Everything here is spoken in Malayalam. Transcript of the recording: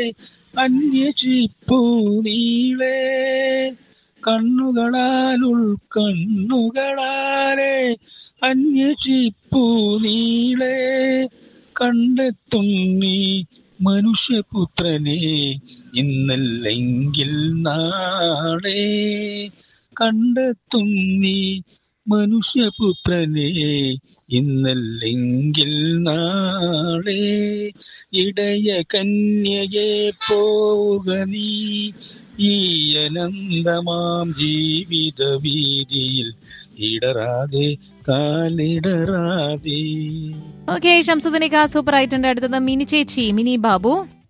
അന്വേഷിപ്പൂ നീളേ കണ്ണുകളാൽ ഉൾക്കണ്ണുകളാലെ അന്വേഷിപ്പൂ നീളേ കണ്ടെത്തും നീ മനുഷ്യപുത്രനെ ഇന്നല്ലെങ്കിൽ നാളെ കണ്ടെത്തും നീ മനുഷ്യപുത്രനെ ഇന്നല്ലെങ്കിൽ നാളെ ഇടയ കന്യകെ പോവുക നീ ഈ അനന്തമാം ജീവിത വീതിയിൽ ഇടറാതെ കാലിടറാതെ ഓക്കെ ഷംസുദിനിക്ക സൂപ്പർ ആയിട്ടുണ്ട് അടുത്തത് മിനി ചേച്ചി മിനി ബാബു